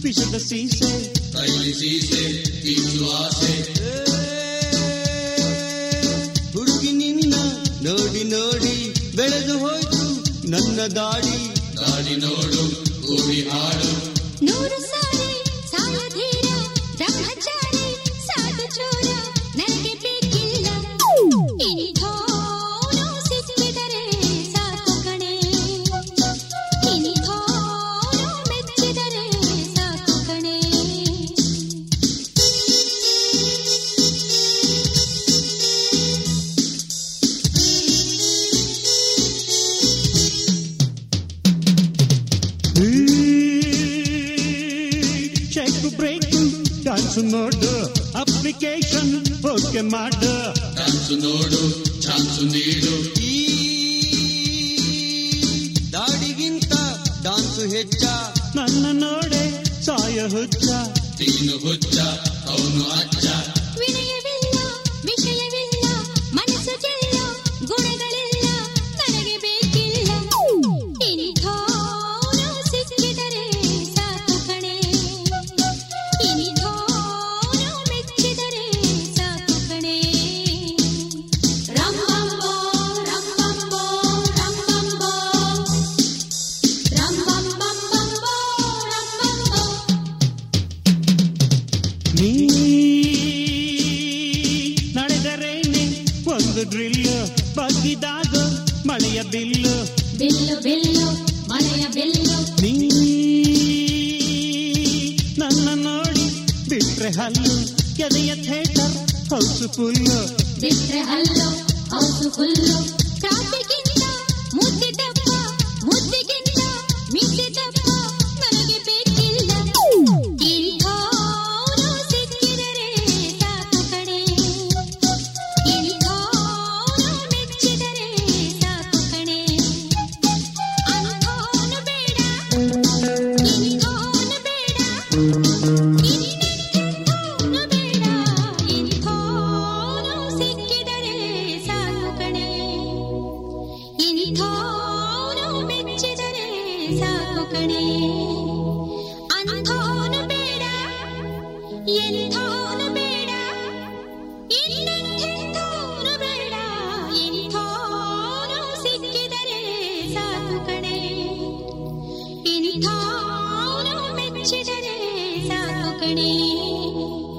ವಿಷದ ಸೀಸೆ ಕೈಲಿ ಸೀಸೆ ತೀರ್ಸು ಆಸೆ ಹುಡುಗಿ ನಿನ್ನ ನೋಡಿ ನೋಡಿ ಬೆಳೆದು ಹೋಯ್ತು ನನ್ನ ದಾಡಿ ಗಾಡಿ ನೋಡು ಕೂಡಿ ಹಾಡು ನೂರು ಸಾರಿ ಸಾಯಧೀರ ಬ್ರಹ್ಮಚಾರಿ ಸಾಧು ಚೋರ ನನಗೆ ಬೇಕಿಲ್ಲ ಇನಿಥೋನು ಸಿಕ್ಕಿದರೆ ಸಾಕು ಕಣೆ ಇನಿಥೋನು ಮೆಚ್ಚಿದರೆ ಸಾಕು ಕಣೆ ಚೆಕ್ ಬ್ರೇಕ್ ಚಾನ್ಸ್ ನೋಡು ಅಪ್ಲಿಕೇಶನ್ ಓಕೆ ಮಾಡು ಚಾನ್ಸು ನೋಡು ಚಾನ್ಸು ನೀಡು ಈ ದಾಡಿಗಿಂತ ಡಾನ್ಸು ಹೆಚ್ಚ ನನ್ನ ನೋಡೆ ಸಾಯ ಹುಚ್ಚ ನೀನು ಹುಚ್ಚ ಅವನು ಅಚ್ಚ ವಿನಯವಿಲ್ಲ ವಿಷಯವಿಲ್ಲ ಮನಸ್ಸು ಚೆಲ್ಲ ಗುಣಗಳಿಲ್ಲ ನನಗೆ ಬೇಕಿಲ್ಲ ಇನಿಥೋನು ಸಿಕ್ಕಿದರೆ ಸಾಕು ಕಣೆ ಇನಿಥೋನು ಮೆಚ್ಚಿದರೆ ಸಾಕು ಕಣೆ ರಂಬಂಬೋ ರಂಬಂಬೋ ರಂಬಂಬೋ ರಂಬಂಬಂಬಂಬೋ ರಂಬಂಬೋ ನೀ ನಡೆದರೇನೆ ಒಂದು ಡ್ರಿಲ್ ಬಗ್ಗಿದಾಗ ಮಳೆಯ ಬಿಲ್ಲು ಬಿಲ್ಲು ಬಿಲ್ಲು ಮಳೆಯ ಬಿಲ್ಲು ನೀ ನನ್ನ ನೋಡಿ ಬಿಟ್ರೆ ಹಲ್ಲು ಎದೆಯ ಥೇಟರ್ ಹೌಸು ಫುಲ್ಲು ಬಿಟ್ರೆ ಹಲ್ಲು ಹೌಸು ಹುಲ್ಲು ಕಾಪಿಗಿಂತ ಮುದ್ದಿದಪ್ಪ ಮುದ್ದಿಗಿಂತ ಮಿದ್ದಿದಪ್ಪ ನನಗೆ ಬೇಕಿಲ್ಲ ಇಂಥೋನು ಸಿಕ್ಕಿದರೆ ಸಾಕು ಕಣೆ ಇಂಥೋನು ಮೆಚ್ಚಿದರೆ ಸಾಕು ಕಣೆ ಅಂಥೋನು ಬೇಡ ಇಂಥೋನು ಬೇಡ ಇನ್ನೆಂಥೋನು ಬೇಡ ಇಂಥೋನು ಸಿಕ್ಕಿದರೆ ಸಾಕು ಕಣೆ ಇಂಥೋನು ಮೆಚ್ಚಿದರೆ ಸಾಕು ಕಣೆ ಅಂಥೋನು ಬೇಡ ಎಂಥೋನು ಬೇಡ ಇನ್ನೆಂಥೋನು ಬೇಡ ಇಂಥೋನು ಸಿಕ್ಕಿದರೆ ಸಾಕು ಕಣೆ ಇಂಥೋನು ಮೆಚ್ಚಿದರೆ ಸಾಕು ಕಣೆ